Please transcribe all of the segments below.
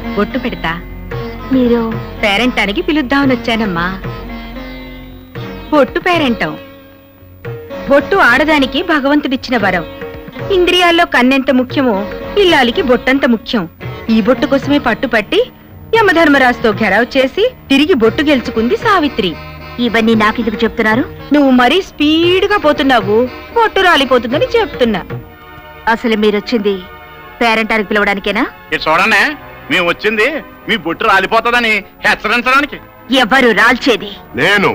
బొట్టు పెడతా మీరు పేరెంటానికి పిలుద్దామని వచ్చానమ్మా బొట్టు పేరెంటం బొట్టు ఆడదానికి భగవంతుడిచ్చిన వరం ఇంద్రియాల్లో కన్నెంత ముఖ్యమో ఇల్లాలికి బొట్టంత ముఖ్యం ఈ బొట్టు కోసమే పట్టుపట్టి యమధర్మరాజుతో ఘెరావ్ చేసి తిరిగి బొట్టు గెలుచుకుంది సావిత్రి ఇవన్నీ నాకెందుకు చెప్తున్నారు నువ్వు మరీ స్పీడ్గా పోతున్నావు బొట్టు రాలిపోతుందని చెప్తున్నా అసలు మీరొచ్చింది పేరెంటానికి పిలవడానికేనా ఇది చూడండి మేము వచ్చింది మీ బొట్టు రాలిపోతుందని హెచ్చరించడానికి ఎవరు రాల్చేది నేను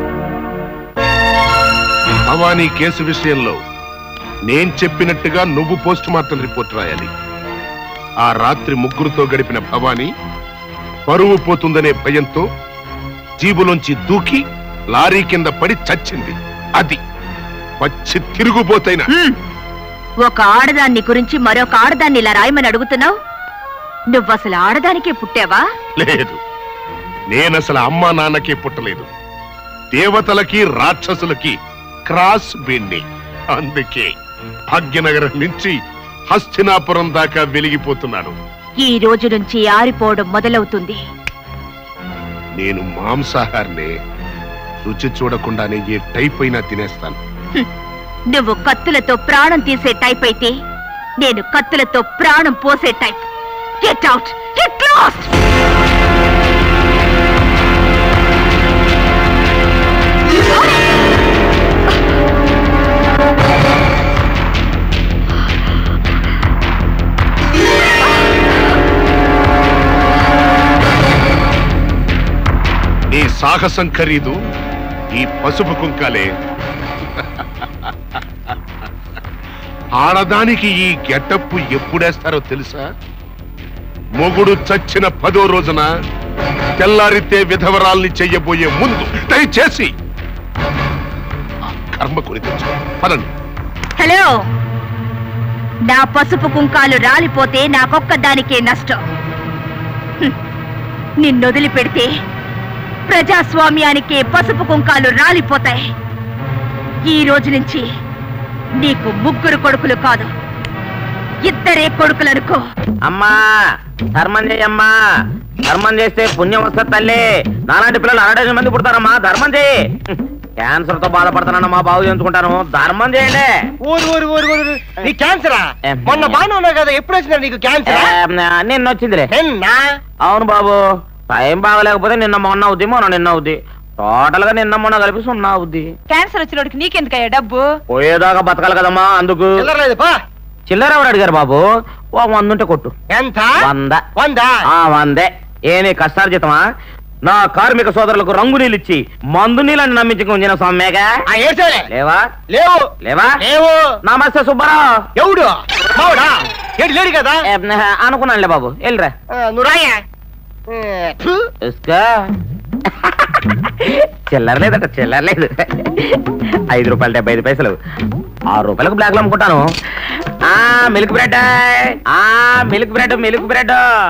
భవానీ కేసు విషయంలో నేను చెప్పినట్టుగా నువ్వు పోస్ట్ మార్టం రిపోర్ట్ రాయాలి ఆ రాత్రి ముగ్గురుతో గడిపిన భవానీ పరువు పోతుందనే భయంతో జీబులోంచి దూకి లారీ కింద పడి చచ్చింది అది పచ్చి తిరుగుబోతైన హ్మ్. ఒక ఆడదాన్ని గురించి మరొక ఆడదాన్ని ఇలా రాయమని అడుగుతున్నావు నువ్వసలు ఆడదానికే పుట్టావా లేదు నేనసలు అమ్మా నాన్నకే పుట్టలేదు దేవతలకి రాక్షసులకి క్రాస్ బీన్ని అందుకే భాగ్యనగరం నుంచి హస్తినాపురం దాకా వెలిగిపోతున్నాను ఈ రోజు నుంచి ఆరిపోవడం మొదలవుతుంది నేను మాంసాహారినే రుచి చూడకుండానే ఏ టైప్ అయినా తినేస్తాను నువ్వు కత్తులతో ప్రాణం తీసే టైప్ అయితే నేను కత్తులతో ప్రాణం పోసే type get out get lost నీ సాహసం ఖరీదు ఈ పసుపు కుంకాలే ఆడదానికి ఈ గెటప్పు ఎప్పుడేస్తారో తెలుసా మొగుడు చచ్చిన పదో రోజున తెల్లారితే విధవరాల్ని చెయ్యబోయే ముందు దయచేసి ఆ కర్మ కొని తెచ్చు పదండి హలో నా పసుపు కుంకాలు రాలిపోతే నాకొక్క దానికే నష్టం హ్మ్. నిన్నొదిలి పెడితే ప్రజాస్వామ్యానికే పసుపు కుంకాలు రాలిపోతాయి ఈ రోజు నుంచి నీకు ముగ్గురు కొడుకులు కాదు ఇద్దరే కొడుకులనుకో అమ్మా ధర్మం చేయమ్మా ధర్మం చేస్తే పుణ్యం వస్తుంది తల్లి నాలాంటి పిల్లలు అరడజన మంది పుడతారమ్మా ధర్మం చేయి క్యాన్సర్ తో బాధపడుతున్నాను మా బాగు చేయించుకుంటాను ధర్మం చేయండి ఊరు ఊరు ఊరు ఊరు నీ క్యాన్సరా ఏం? మొన్న బాగానే ఉన్నావు కదా ఎప్పుడు వచ్చినా నీకు క్యాన్సర్ ఏ, నిన్న వచ్చిందిలే నిన్న అవును బాబు టైం బాగలేకపోతే నిన్న మొన్న అవుద్ది మొన్న నిన్న అవుద్ది టోటల్ గా నిన్న మొన్న కలిపి సున్నా అవుద్ది క్యాన్సర్ వచ్చినోడికి నీకెందుకయ్యా డబ్బు పోయేదాకా బతకాలి కదమ్మా అందుకు చిల్లరలేదు పా చిల్లర ఎవరు అడిగారు బాబు ఓ వంద ఉంటే కొట్టు ఎంత వంద వందా ఆ వందే ఏమి కష్టాలు జీతమా నా కార్మిక సోదరులకు రంగు నీళ్ళు ఇచ్చి మందు నీళ్ళని నమ్మించుకు ఉంచిన సొమ్మేగా ఆ ఏడ్చేలే లేవా లేవు లేవా లేవు నమస్తే సుబ్బారావు ఎవడు మావుడా ఏడు లేడు కదా ఏ, అనుకున్నానులే బాబు వెళ్ళిరా ఆ, నువ్వు రాయా ఏ, ఫు. ఇసుకా చిల్లర లేదట చిల్లర లేదు ఐదు రూపాయలు డెబ్బై ఐదు పైసలు ఆరు రూపాయలకు బ్లాక్ లో అమ్ముకుంటాను ఆ మిల్క్ బ్రెడ్ ఆ milk bread milk bread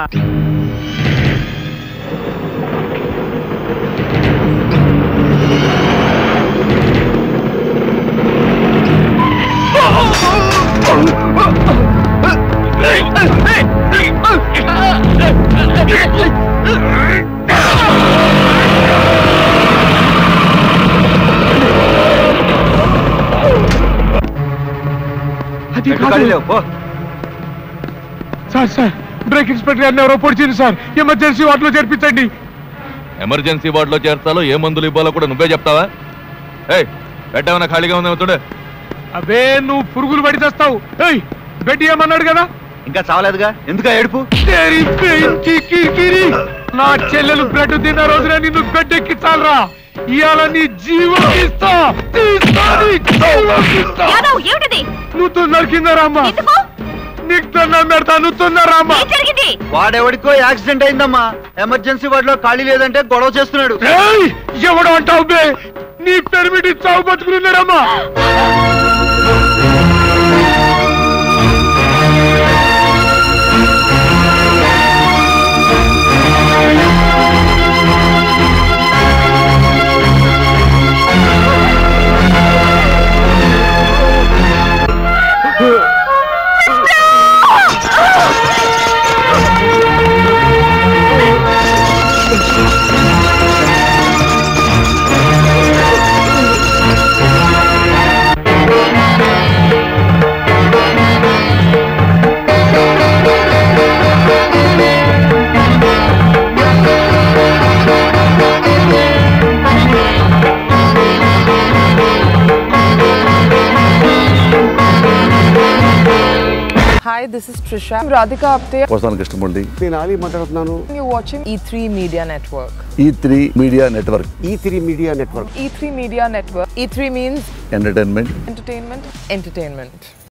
sir sir break inspector గారిని ఎవరో పొడిచింది సార్ ఎమర్జెన్సీ వార్డులో చేర్పించండి ఎమర్జెన్సీ వార్డులో చేర్చాలో ఏ మందులు ఇవ్వాలో కూడా నువ్వే చెప్తావా ఏయ్ పెట్టేమన్నా ఖాళీగా ఉందేమో చూడు అబే నువ్వు పురుగులు పడి చేస్తావు ఏయ్ బెడ్ ఏమన్నాడు కదా ఇంకా చావలేదుగా ఎందుకు ఏడుపు తేరి పెంచి కిరికిరి. నా చెల్లెలు బ్రెడ్ తిన్న రోజున నిన్ను బెడ్ ఎక్కించాలరా ఇవాళ నీ జీవం ఇస్తా తీస్తా నీ జీవం ఇస్తా. యాదవ్ ఏమిటిది నువ్వు తొందర కింద రామ్మా ఎందుకు నీకు తొందర పెడతా నువ్వు తొందర రామ్మా ఏం జరిగింది వాడెవడికో యాక్సిడెంట్ అయిందమ్మా ఎమర్జెన్సీ వార్డులో ఖాళీ లేదంటే గొడవ చేస్తున్నాడు ఏయ్! ఎవడు అంటావు బే నీ పెర్మిట్ చావు బతుకులున్నారమ్మా this is Trisha. I'm Radhika Apte. వస్తాను కృష్ణమూర్తి నేను ఆలీ మాట్లాడుతున్నాను You're watching E3 Media Network. E three media network E three media network E3 Media Network. E3 means entertainment entertainment, entertainment.